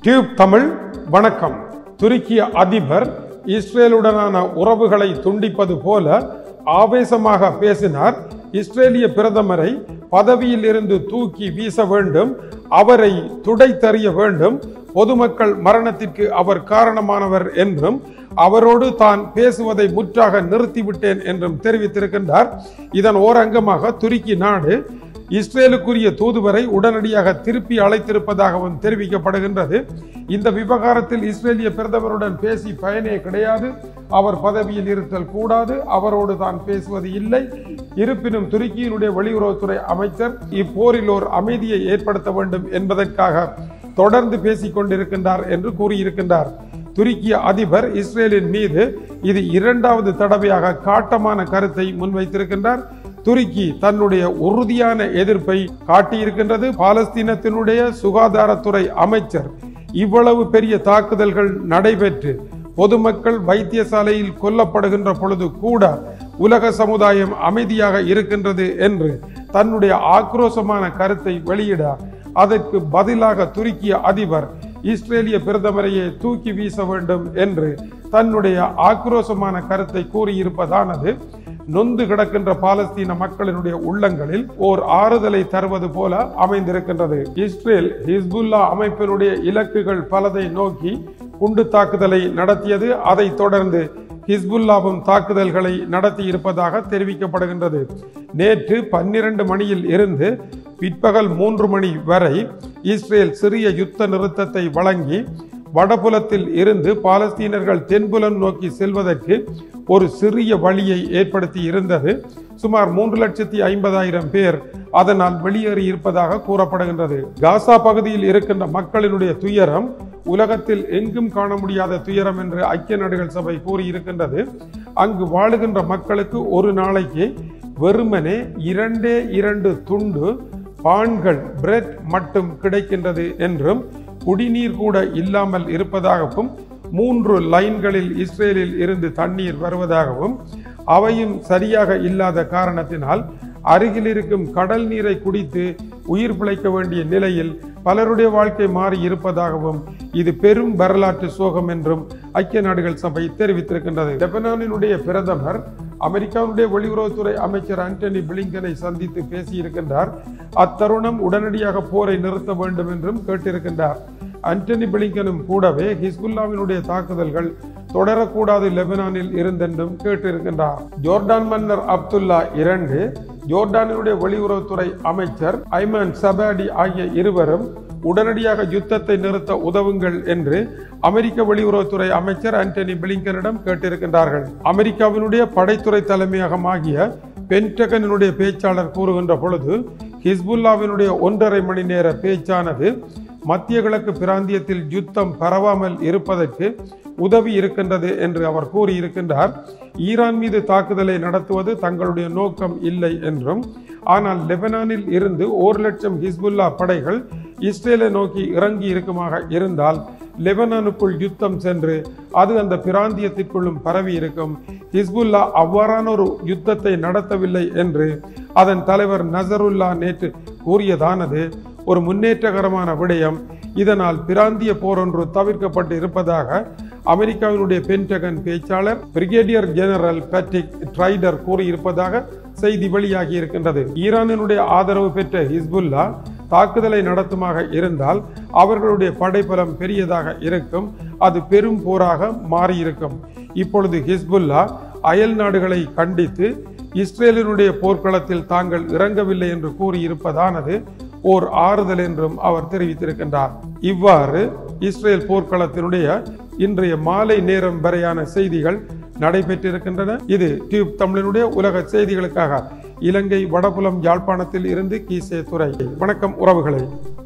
tube Tamil வணக்கம் துருக்கிய அதிபர் இஸ்ரேலுடனான உறவுகளை துண்டிப்பது போல ஆவேசமாக பேசினார் இஸ்ரேலிய பிரதமரை பதவியில் இருந்து தூக்கி வீச வேண்டும் அவரை துடைத்தறிய வேண்டும் பொதுமக்கள் மரணத்திற்கு அவர் காரணமானவர் என்றும் அவரோடு தான் பேசுவதை முற்றாக நிறுத்திவிட்டேன் என்றும் தெரிவித்திருக்கின்றார் இதன் ஓரங்கமாக துருக்கி நாடு இஸ்ரேலுக்குரிய தூதுவரை உடனடியாக திருப்பி அழைத்திருப்பதாகவும் தெரிவிக்கப்படுகின்றது இந்த விவகாரத்தில் இஸ்ரேலிய பிரதமருடன் பேசி பயனே கிடையாது அவர் பதவியில் இருத்தல் கூடாது அவரோடு தான் பேசுவது இல்லை இருப்பினும் துருக்கியினுடைய வெளியுறவுத்துறை அமைச்சர் இப்போரில் ஒரு அமைதியை ஏற்படுத்த வேண்டும் என்பதற்காக தொடர்ந்து பேசிக் கொண்டிருக்கின்றார் என்று கூறியிருக்கின்றார் துருக்கிய அதிபர் இஸ்ரேலின் மீது இது இரண்டாவது தடவையாக காட்டமான கருத்தை முன்வைத்திருக்கின்றார் துருக்கி தன்னுடைய உறுதியான எதிர்ப்பை காட்டியிருக்கின்றது பாலஸ்தீனத்தினுடைய சுகாதாரத்துறை அமைச்சர் இவ்வளவு பெரிய தாக்குதல்கள் நடைபெற்று பொதுமக்கள் வைத்தியசாலையில் கொல்லப்படுகின்ற பொழுது கூட உலக சமுதாயம் அமைதியாக இருக்கின்றது என்று தன்னுடைய ஆக்ரோஷமான கருத்தை வெளியிட அதற்கு பதிலாக துருக்கிய அதிபர் இஸ்ரேலிய பிரதமரையே தூக்கி வீச வேண்டும் என்று தன்னுடைய ஆக்ரோஷமான கருத்தை கூறியிருப்பதானது நொந்து கிடக்கின்ற பாலஸ்தீன மக்களினுடைய உள்ளங்களில் ஓர் ஆறுதலை தருவது போல அமைந்திருக்கின்றது இஸ்ரேல் ஹிஸ்புல்லா அமைப்பினுடைய இலக்குகள் பலதை நோக்கி குண்டு தாக்குதலை நடத்தியது அதைத் தொடர்ந்து ஹிஸ்புல்லாவும் தாக்குதல்களை நடத்தி இருப்பதாக தெரிவிக்கப்படுகின்றது நேற்று பன்னிரண்டு மணியில் இருந்து பிற்பகல் மூன்று மணி வரை இஸ்ரேல் சிறிய யுத்த நிறுத்தத்தை வழங்கி வடபுலத்தில் இருந்து பாலஸ்தீனர்கள் தென்புலம் நோக்கி செல்வதற்கு ஒரு சிறிய வழியை ஏற்படுத்தி இருந்தது சுமார் மூன்று லட்சத்தி ஐம்பதாயிரம் பேர் அதனால் வெளியேறி இருப்பதாக கூறப்படுகின்றது காசா பகுதியில் இருக்கின்ற மக்களினுடைய துயரம் உலகத்தில் எங்கும் காண முடியாத துயரம் என்று ஐக்கிய நாடுகள் சபை கூறியிருக்கின்றது அங்கு வாழுகின்ற மக்களுக்கு ஒரு நாளைக்கு வெறுமனே இரண்டே இரண்டு துண்டு பான்கள் பிரெட் மட்டும் கிடைக்கின்றது என்றும் குடிநீர் கூட இல்லாமல் இருப்பதாகவும் மூன்று லைன்களில் இஸ்ரேலில் இருந்து தண்ணீர் வருவதாகவும் அவையும் சரியாக இல்லாத காரணத்தினால் அருகில் இருக்கும் கடல் நீரை குடித்து உயிர் பிழைக்க வேண்டிய நிலையில் பலருடைய வாழ்க்கை மாறி இருப்பதாகவும் இது பெரும் வரலாற்று சோகம் என்றும் ஐக்கிய நாடுகள் சபை தெரிவித்திருக்கின்றது லெபனானினுடைய பிரதமர் அமெரிக்காவுடைய வெளியுறவுத்துறை அமைச்சர் ஆண்டனி பிளிங்கனை சந்தித்து பேசியிருக்கின்றார் அத்தருணம் உடனடியாக போரை நிறுத்த வேண்டும் என்றும் கேட்டிருக்கின்றார் அண்டனி பிளிங்கனும் கூடவே ஹிஸ்புல்லாவினுடைய தாக்குதல்கள் தொடரக்கூடாது லெபனானில் இருந்தென்றும் கேட்டிருக்கின்றார் ஜோர்டான் மன்னர் அப்துல்லா இரண்டு ஜோர்டானினுடைய வெளியுறவுத்துறை அமைச்சர் ஐமன் சபாடி ஆகிய இருவரும் உடனடியாக யுத்தத்தை நிறுத்த உதவுங்கள் என்று அமெரிக்க வெளியுறவுத்துறை அமைச்சர் ஆண்டனி பிளிங்கனிடம் கேட்டிருக்கின்றார்கள் அமெரிக்காவினுடைய படைத்துறை தலைமையகமாகிய பென்டகனினுடைய பேச்சாளர் கூறுகின்ற பொழுது ஹிஸ்புல்லாவினுடைய ஒன்றரை மணி நேர பேச்சானது மத்திய கிழக்கு பிராந்தியத்தில் யுத்தம் பரவாமல் இருப்பதற்கு உதவி இருக்கின்றது என்று அவர் கூறியிருக்கின்றார் ஈரான் மீது தாக்குதலை நடத்துவது தங்களுடைய நோக்கம் இல்லை என்றும் ஆனால் லெபனானில் இருந்து ஒரு லட்சம் ஹிஸ்புல்லா படைகள் இஸ்ரேலை நோக்கி இறங்கி இருக்குமாக இருந்தால் லெபனானுக்குள் யுத்தம் சென்று அது அந்த பிராந்தியத்திற்குள்ளும் பரவி இருக்கும் ஹிஸ்புல்லா அவ்வாறான ஒரு யுத்தத்தை நடத்தவில்லை என்று அதன் தலைவர் நசருல்லா நேற்று கூறியதானது ஒரு முன்னேற்றகரமான விடயம் இதனால் பிராந்திய போர் ஒன்று தவிர்க்கப்பட்டு இருப்பதாக அமெரிக்காவினுடைய பென்டகன் பேச்சாளர் பிரிகேடியர் ஜெனரல் பேட்ரிக் ட்ரைடர் கூறியிருப்பதாக செய்தி வெளியாகி இருக்கின்றது ஈரானினுடைய ஆதரவு பெற்ற ஹிஸ்புல்லா தாக்குதலை நடத்துமாக இருந்தால் அவர்களுடைய படைபலம் பெரியதாக இருக்கும் அது பெரும் போராக மாறியிருக்கும் இப்பொழுது ஹிஸ்புல்லா அயல் நாடுகளை கண்டித்து இஸ்ரேலினுடைய போர்க்களத்தில் தாங்கள் இறங்கவில்லை என்று கூறியிருப்பதானது ஓர் ஆறுதல் என்றும் அவர் தெரிவித்திருக்கின்றார் இவ்வாறு இஸ்ரேல் போர்க்களத்தினுடைய இன்றைய மாலை நேரம் வரையான செய்திகள் நடைபெற்றிருக்கின்றன இது டியூப் தமிழனுடைய உலக செய்திகளுக்காக இலங்கை வடபுலம் யாழ்ப்பாணத்தில் இருந்து கீசே துறை வணக்கம் உறவுகளை